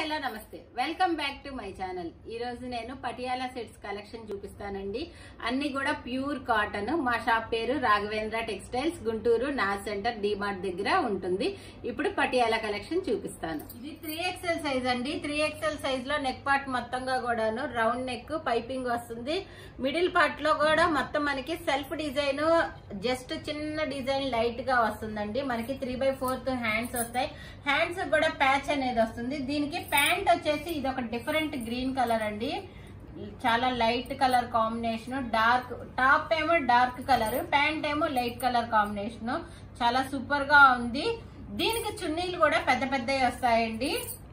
hello నమస్తే welcome back to my channel ఈ రోజు నేను పటియాలా సెట్స్ కలెక్షన్ చూపిస్తానండి అన్ని కూడా ప్యూర్ కాటన్ మా షాప్ పేరు Raghavendra textiles Guntur Naaz centre DMart దగ్గర ఉంటుంది ఇప్పుడు పటియాలా కలెక్షన్ చూపిస్తాను ఇది త్రీ ఎక్స్ఎల్ సైజ్ అండి త్రీ ఎక్స్ఎల్ సైజ్ లో నెక్ పార్ట్ మొత్తంగా కూడాను రౌండ్ నెక్ పైపింగ్ వస్తుంది మిడిల్ పార్ట్ లో కూడా మొత్తం మనకి సెల్ఫ్ డిజైన్ జస్ట్ చిన్న డిజైన్ లైట్ గా వస్తుందండి మనకి త్రీ బై ఫోర్త్ హ్యాండ్స్ వస్తాయి హ్యాండ్స్ కూడా ప్యాచ్ అనేది వస్తుంది దీనికి ప్యాంట్ వచ్చేసి ఇది ఒక డిఫరెంట్ గ్రీన్ కలర్ అండి చాలా light colour combination dark top ఏమో డార్క్ కలర్ ప్యాంట్ ఏమో లైట్ కలర్ కాంబినేషన్ చాలా సూపర్ గా ఉంది దీనికి చున్నీలు కూడా పెద్ద పెద్దవి వస్తాయండి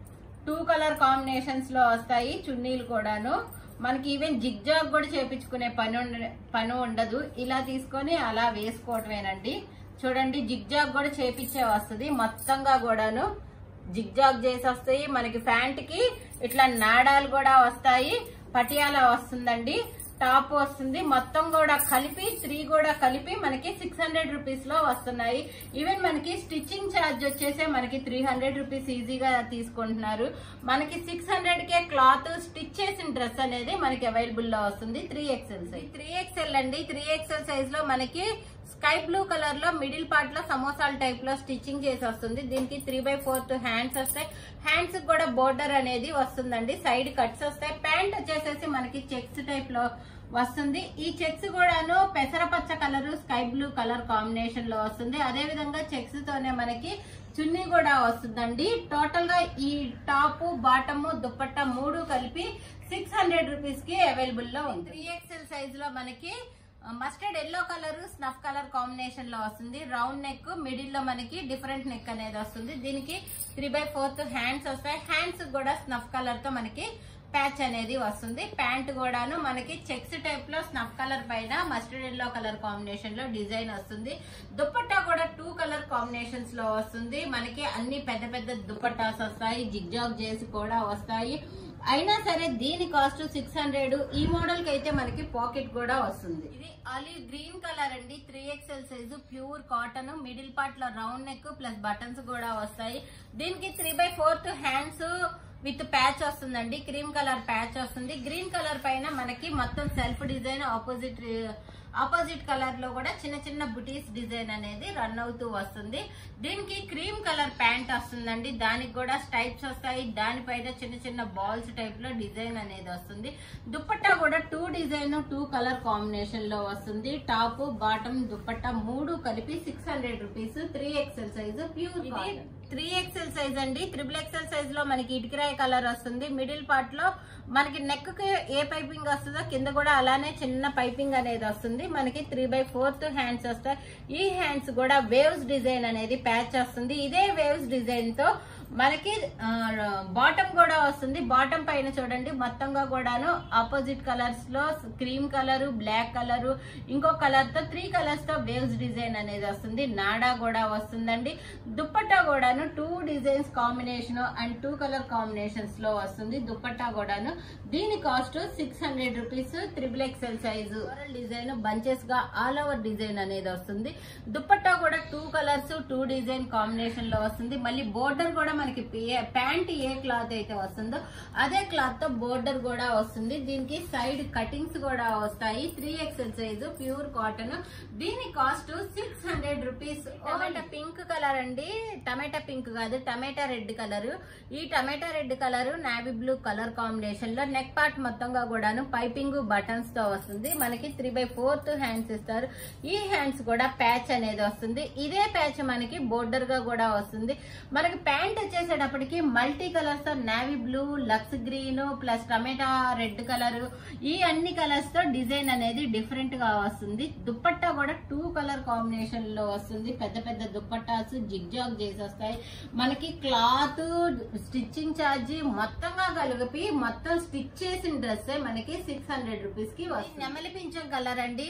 టూ కలర్ కాంబినేషన్స్ లో వస్తాయి చున్నీలు కూడాను మనకి ఈవెన్ జిగ్ జాగ్ కూడా చేపించుకునే పని ఉండ- పని ఉండదు ఇలా తీసుకొని అలా వేసుకోవటమేనండి చూడండి జిగ్ జాగ్ కూడా చేపించే వస్తుంది మొత్తంగా కూడాను జిగ్ జాగ్ చేసి వస్తాయి మనకి ప్యాంట్ కి ఇట్లా నాడాలు కూడా వస్తాయి పటియాలా వస్తుందండి టాప్ వస్తుంది మొత్తం కూడా కలిపి త్రీ కూడా కలిపి మనకి సిక్స్ హండ్రెడ్ రూపీస్ లో వస్తున్నాయి ఈవెన్ మనకి స్టిచ్చింగ్ ఛార్జ్ వచ్చేసే మనకి త్రీ హండ్రెడ్ రూపీస్ ఈజీగా తీసుకుంటున్నారు మనకి సిక్స్ హండ్రెడ్ కే క్లాత్ స్టిచ్ చేసిన డ్రెస్ అనేది మనకి అవైలబుల్ లో వస్తుంది three XL size three XL అండి త్రీ ఎక్స్ఎల్ సైజ్ లో మనకి స్కై బ్లూ కలర్ లో మిడిల్ పార్ట్ లో సమోసాల టైప్ లో స్టిచ్చింగ్ చేసి వస్తుంది దీనికి త్రీ బై ఫోర్త్ హ్యాండ్స్ వస్తాయి హ్యాండ్స్ కూడా బోర్డర్ అనేది వస్తుందండి సైడ్ కట్స్ వస్తాయి ప్యాంట్ వచ్చేసేసి మనకి చెక్స్ టైప్ లో వస్తుంది ఈ చెక్స్ కూడాను పెసరపచ్చ colour sky blue colour combination లో వస్తుంది అదే విధంగా చెక్స్ తోనే మనకి చున్నీ కూడా వస్తుందండి టోటల్ గా ఈ టాప్ బాటమ్ దుప్పట్టా మూడు కలిపి సిక్స్ హండ్రెడ్ రూపీస్ కి అవైలబుల్ లో ఉంది త్రీ ఎక్స్ఎల్ సైజ్ లో మనకి mustard yellow colour snuff colour combination లో వస్తుంది రౌండ్ నెక్ మిడిల్ లో మనకి డిఫరెంట్ నెక్ అనేది వస్తుంది దీనికి త్రీ బై ఫోర్త్ హ్యాండ్స్ వస్తాయి హ్యాండ్స్ కూడా స్నఫ్ కలర్ తో మనకి ప్యాచ్ అనేది వస్తుంది ప్యాంట్ కూడాను మనకి చెక్స్ టైప్ లో స్నఫ్ కలర్ పైన మస్టర్డ్ ఎల్లో కలర్ కాంబినేషన్ లో డిజైన్ వస్తుంది దుపట్టా కూడా టూ కలర్ కాంబినేషన్స్ లో వస్తుంది మనకి అన్ని పెద్ద పెద్ద దుపట్టాస్ వస్తాయి జిగ్జాగ్ చేసి కూడా వస్తాయి అయినా సరే దీని కాస్ట్ సిక్స్ హండ్రెడ్ ఈ మోడల్ కి అయితే మనకి పాకెట్ కూడా వస్తుంది ఇది ఆలివ్ గ్రీన్ కలర్ అండి three XL size pure cotton middle part లో రౌండ్ నెక్ ప్లస్ బటన్స్ కూడా వస్తాయి దీనికి three by fourth hands with patch వస్తుందండి క్రీమ్ కలర్ ప్యాచ్ వస్తుంది గ్రీన్ కలర్ పైన మనకి మొత్తం self design opposite opposite colour లో కూడా చిన్న చిన్న బుటీస్ డిజైన్ అనేది రన్ అవుతూ వస్తుంది దీనికి క్రీమ్ కలర్ ప్యాంట్ వస్తుందండి దానికి కూడా స్టైప్స్ వస్తాయి దానిపైన చిన్న చిన్న బాల్స్ టైప్ లో డిజైన్ అనేది వస్తుంది దుపట్టా కూడా two design two colour combination లో వస్తుంది టాప్ బాటమ్ దుపట్టా మూడు కలిపి six hundred rupees three XL size pure ఇది త్రీ ఎక్స్ఎల్ సైజ్ అండి త్రిబుల్ ఎక్స్ఎల్ సైజ్ లో మనకి ఇటుకరాయి కలర్ వస్తుంది మిడిల్ పార్ట్ లో మనకి నెక్ కి ఏ పైపింగ్ వస్తుందో కింద కూడా అలానే చిన్న పైపింగ్ అనేది వస్తుంది మనకి త్రీ బై ఫోర్త్ హ్యాండ్స్ వస్తాయి ఈ హ్యాండ్స్ కూడా వేవ్స్ డిజైన్ అనేది ప్యాచ్ వస్తుంది ఇదే వేవ్స్ డిజైన్ తో మనకి బాటమ్ కూడా వస్తుంది బాటమ్ పైన చూడండి మొత్తంగా కూడాను ఆపోజిట్ కలర్స్ లో క్రీమ్ కలర్ బ్లాక్ కలర్ ఇంకో కలర్ తో త్రీ కలర్స్ తో వేవ్స్ డిజైన్ అనేది వస్తుంది నాడా కూడా వస్తుందండి దుప్పట్టా కూడాను two designs combination and two colour combinations లో వస్తుంది దుప్పట్టా కూడాను దీని cost six hundred rupees triple XL size design bunches గా ఆల్ ఓవర్ డిజైన్ అనేది వస్తుంది దుప్పట్టా కూడా two colours two design combination లో వస్తుంది మళ్ళీ బోర్డర్ కూడా మనకి ప్యాంట్ ఏ క్లాత్ అయితే వస్తుందో అదే క్లాత్ తో బోర్డర్ కూడా వస్తుంది దీనికి సైడ్ కటింగ్స్ కూడా వస్తాయి three XL size pure cotton దీని cost six hundred rupees tomato pink colour అండి టమాటా పింక్ కాదు టమాటా రెడ్ కలర్ ఈ tomato red colour navy blue colour combination లో నెక్ పార్ట్ మొత్తంగా కూడాను పైపింగ్ బటన్స్ తో వస్తుంది మనకి త్రీ బై ఫోర్త్ హ్యాండ్స్ ఇస్తారు ఈ హ్యాండ్స్ కూడా ప్యాచ్ అనేది వస్తుంది ఇదే ప్యాచ్ మనకి బోర్డర్ గా కూడా వస్తుంది మనకి ప్యాంట్ వచ్చేసేటప్పటికి మల్టీ కలర్స్ తో navy blue lux green plus tomato red colour ఈ అన్ని కలర్స్ తో డిజైన్ అనేది డిఫరెంట్ గా వస్తుంది దుప్పట్టా కూడా టూ కలర్ కాంబినేషన్ లో వస్తుంది పెద్ద పెద్ద దుప్పట్టాస్ జిగ్జాగ్ చేసి వస్తాయి మనకి క్లాత్ స్టిచ్చింగ్ ఛార్జీ మొత్తంగా కలిపి మొత్తం స్టిచ్ చేసిన డ్రెస్ మనకి సిక్స్ హండ్రెడ్ రూపీస్ కి వస్తుంది నెమలి పింఛం కలర్ అండి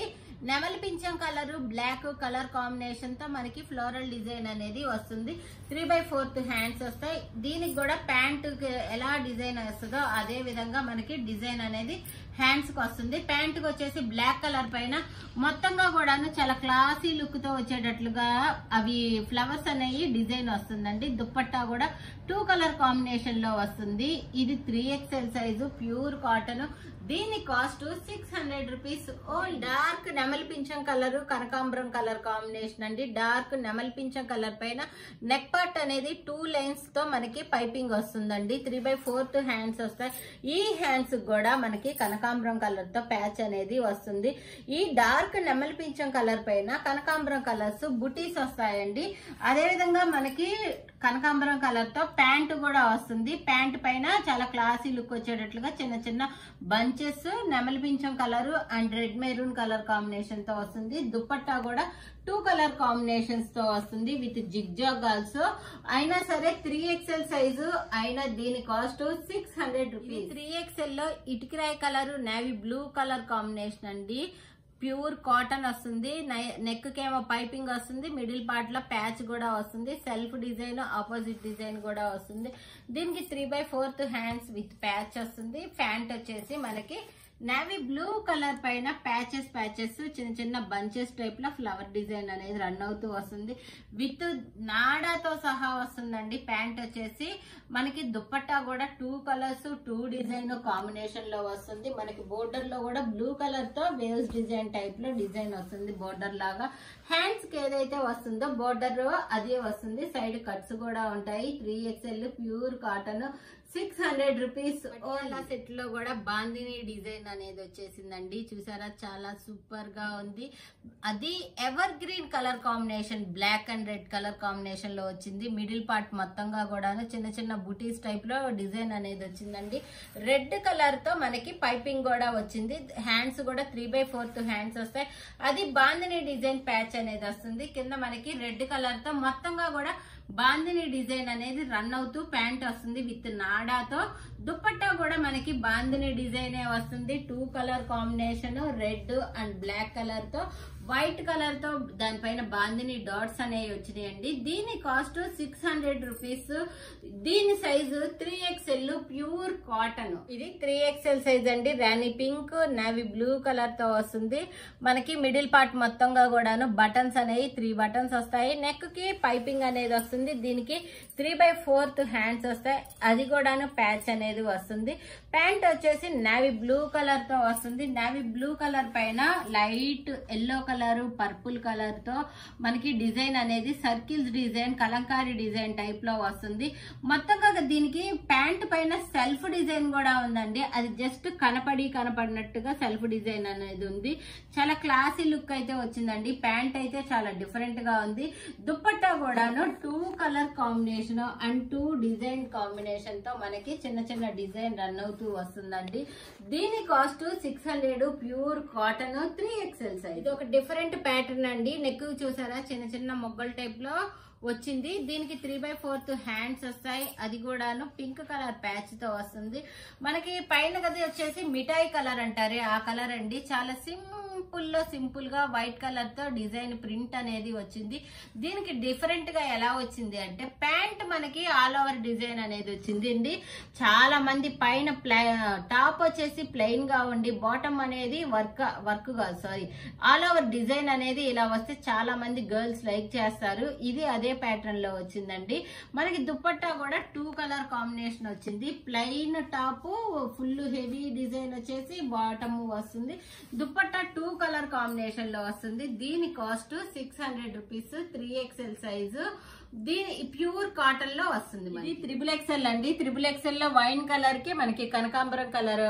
నెమలి పింఛం కలర్ బ్లాక్ కలర్ కాంబినేషన్ తో మనకి ఫ్లోరల్ డిజైన్ అనేది వస్తుంది త్రీ బై ఫోర్త్ హ్యాండ్స్ వస్తాయి దీనికి కూడా ప్యాంట్ ఎలా డిజైన్ వస్తుందో అదే విధంగా మనకి డిజైన్ అనేది హ్యాండ్స్ కి వస్తుంది ప్యాంట్ కి వచ్చేసి బ్లాక్ కలర్ పైన మొత్తంగా కూడాను చాలా క్లాసీ లుక్ తో వచ్చేటట్లుగా అవి ఫ్లవర్స్ అనేవి డిజైన్ వస్తుందండి దుప్పట్టా కూడా టూ కలర్ కాంబినేషన్ లో వస్తుంది ఇది three XL size pure cotton దీని కాస్ట్ సిక్స్ హండ్రెడ్ రూపీస్ ఓ డార్క్ నెమలి పింఛం కలర్ కనకాంబరం కలర్ కాంబినేషన్ అండి డార్క్ నెమలి పింఛం కలర్ పైన నెక్ పార్ట్ అనేది టూ లైన్స్ తో మనకి పైపింగ్ వస్తుందండి త్రీ బై ఫోర్త్ హ్యాండ్స్ వస్తాయి ఈ హ్యాండ్స్ కూడా మనకి కనకాంబరం కలర్ తో ప్యాచ్ అనేది వస్తుంది ఈ డార్క్ నెమలి పింఛం కలర్ పైన కనకాంబరం కలర్స్ బుటీస్ వస్తాయండి అదే విధంగా మనకి కనకాంబరం కలర్ తో ప్యాంట్ కూడా వస్తుంది ప్యాంట్ పైన చాలా క్లాసీ లుక్ వచ్చేటట్లుగా చిన్న చిన్న బంచెస్ నెమలి పింఛం colour and red maroon colour combination తో వస్తుంది దుపట్టా కూడా టూ కలర్ కాంబినేషన్స్ తో వస్తుంది విత్ జిగ్జాగ్ ఆల్సో అయినా సరే త్రీ ఎక్స్ఎల్ సైజు అయినా దీని cost six hundred rupees three XL లో ఇటుకిరాయి colour navy blue colour combination అండి ప్యూర్ కాటన్ వస్తుంది నెక్ కేమో పైపింగ్ వస్తుంది మిడిల్ పార్ట్ లో ప్యాచ్ కూడా వస్తుంది సెల్ఫ్ డిజైన్ ఆపోజిట్ డిజైన్ కూడా వస్తుంది దీనికి three by fourth hands with patch వస్తుంది ప్యాంట్ వచ్చేసి మనకి నేవీ బ్లూ కలర్ పైన ప్యాచెస్ ప్యాచెస్ చిన్న చిన్న బంచెస్ టైప్ లో ఫ్లవర్ డిజైన్ అనేది రన్ అవుతూ వస్తుంది విత్ నాడాతో సహా వస్తుందండి ప్యాంట్ వచ్చేసి మనకి దుప్పట్టా కూడా two colours two design combination లో వస్తుంది మనకి బోర్డర్ లో కూడా బ్లూ కలర్ తో వేవ్స్ డిజైన్ టైప్ లో డిజైన్ వస్తుంది బోర్డర్ లాగా హ్యాండ్స్ కి ఏదైతే వస్తుందో బోర్డర్ అదే వస్తుంది సైడ్ కట్స్ కూడా ఉంటాయి three XL pure cotton six hundred rupees ఓలా సెట్ లో కూడా బాందిని డిజైన్ అనేది వచ్చేసిందండి చూసారా చాలా సూపర్ గా ఉంది అది evergreen colour combination black and red colour combination లో వచ్చింది మిడిల్ పార్ట్ మొత్తంగా కూడాను చిన్న చిన్న బుటీస్ టైప్ లో డిజైన్ అనేది వచ్చిందండి రెడ్ కలర్ తో మనకి పైపింగ్ కూడా వచ్చింది హ్యాండ్స్ కూడా త్రీ బై ఫోర్త్ హ్యాండ్స్ వస్తాయి అది బాందిని డిజైన్ ప్యాచ్ అనేది వస్తుంది కింద మనకి రెడ్ కలర్ తో మొత్తంగా కూడా బాందిని డిజైన్ అనేది రన్ అవుతూ ప్యాంట్ వస్తుంది విత్ నాడాతో దుపట్టా కూడా మనకి బాందిని డిజైనే వస్తుంది two colour combination red and black colour తో వైట్ కలర్ తో దానిపైన బాందిని డాట్స్ అనేవి వచ్చినాయండి దీని కాస్ట్ సిక్స్ హండ్రెడ్ రూపీస్ దీని size three XL pure cotton ఇది త్రీ ఎక్స్ఎల్ సైజ్ అండి రాణి పింక్ నావీ బ్లూ కలర్ తో వస్తుంది మనకి మిడిల్ పార్ట్ మొత్తంగా కూడాను బటన్స్ అనేవి త్రీ బటన్స్ వస్తాయి నెక్ కి పైపింగ్ అనేది వస్తుంది దీనికి త్రీ బై ఫోర్త్ హ్యాండ్స్ వస్తాయి అది కూడాను ప్యాచ్ అనేది వస్తుంది ప్యాంట్ వచ్చేసి నావీ బ్లూ కలర్ తో వస్తుంది నావీ బ్లూ కలర్ పైన light yellow colour purple colour తో మనకి డిజైన్ అనేది circles design Kalamkari design type లో వస్తుంది మొత్తంగా దీనికి ప్యాంట్ పైన సెల్ఫ్ డిజైన్ కూడా ఉందండి అది జస్ట్ కనపడి కనపడినట్టుగా సెల్ఫ్ డిజైన్ అనేది ఉంది చాలా క్లాసీ లుక్ అయితే వచ్చిందండి ప్యాంట్ అయితే చాలా డిఫరెంట్ గా ఉంది దుప్పట్టా కూడాను two colour combination and two design combination తో మనకి చిన్న చిన్న డిజైన్ రన్ అవుతూ వస్తుందండి దీని cost six hundred pure cotton three XL size ఇది ఒక డిఫరెంట్ ప్యాటర్న్ అండి నెక్ చూసారా చిన్న చిన్న మొగ్గల టైప్ లో వచ్చింది దీనికి త్రీ బై ఫోర్త్ హ్యాండ్స్ వస్తాయి అది కూడాను పింక్ కలర్ ప్యాచ్ తో వస్తుంది మనకి పైన గది వచ్చేసి మిఠాయి కలర్ అంటారు ఆ కలర్ అండి చాలా సింపుల్ లో సింపుల్ గా వైట్ కలర్ తో డిజైన్ ప్రింట్ అనేది వచ్చింది దీనికి డిఫరెంట్ గా ఎలా వచ్చింది అంటే ప్యాంట్ మనకి ఆల్ ఓవర్ డిజైన్ అనేది వచ్చింది అండి చాలా మంది పైన టాప్ వచ్చేసి ప్లెయిన్ గా ఉండి బాటమ్ అనేది వర్క్ వర్క్ కాదు సారీ ఆల్ ఓవర్ డిజైన్ అనేది ఇలా వస్తే చాలా మంది గర్ల్స్ లైక్ చేస్తారు ఇది అదే ప్యాటర్న్ లో వచ్చిందండి మనకి దుప్పట్టా కూడా టూ కలర్ కాంబినేషన్ వచ్చింది plain top full heavy design వచ్చేసి బాటమ్ వస్తుంది దుప్పట్టా టూ కలర్ కాంబినేషన్ లో వస్తుంది దీని cost six hundred rupees three XL size దీని ప్యూర్ కాటన్ లో వస్తుంది ఇది త్రిబుల్ ఎక్స్ఎల్ అండి త్రిబుల్ ఎక్స్ఎల్ లో వైన్ కలర్ కి మనకి కనకాంబరం కలర్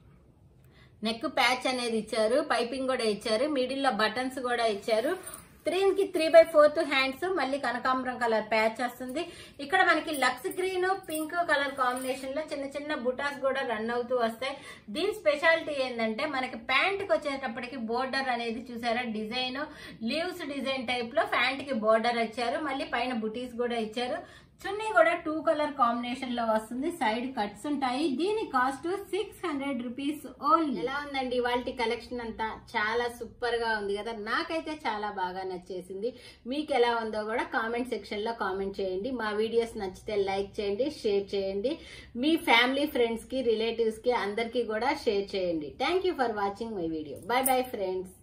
నెక్ ప్యాచ్ అనేది ఇచ్చారు పైపింగ్ కూడా ఇచ్చారు మిడిల్ లో బటన్స్ కూడా ఇచ్చారు త్రీకి త్రీ బై ఫోర్త్ హ్యాండ్స్ మళ్ళీ కనకాంబరం కలర్ ప్యాచ్ వస్తుంది ఇక్కడ మనకి lux green pink colour combination లో చిన్న చిన్న బుటాస్ కూడా రన్ అవుతూ వస్తాయి దీని స్పెషాలిటీ ఏంటంటే మనకి ప్యాంట్ కి వచ్చేటప్పటికి బోర్డర్ అనేది చూసారా డిజైన్ లీవ్స్ డిజైన్ టైప్ లో ప్యాంట్ కి బోర్డర్ ఇచ్చారు మళ్ళీ పైన బుటీస్ కూడా ఇచ్చారు చున్నీ కూడా టూ కలర్ కాంబినేషన్ లో వస్తుంది సైడ్ కట్స్ ఉంటాయి దీని cost six hundred rupees only ఎలా ఉందండి ఇవాళ కలెక్షన్ అంతా చాలా సూపర్ గా ఉంది కదా నాకైతే చాలా బాగా నచ్చేసింది మీకు ఎలా ఉందో కూడా కామెంట్ సెక్షన్ లో కామెంట్ చేయండి మా వీడియోస్ నచ్చితే లైక్ చేయండి షేర్ చేయండి మీ ఫ్యామిలీ ఫ్రెండ్స్ కి రిలేటివ్స్ కి అందరికీ కూడా షేర్ చేయండి thank you for watching my video bye bye friends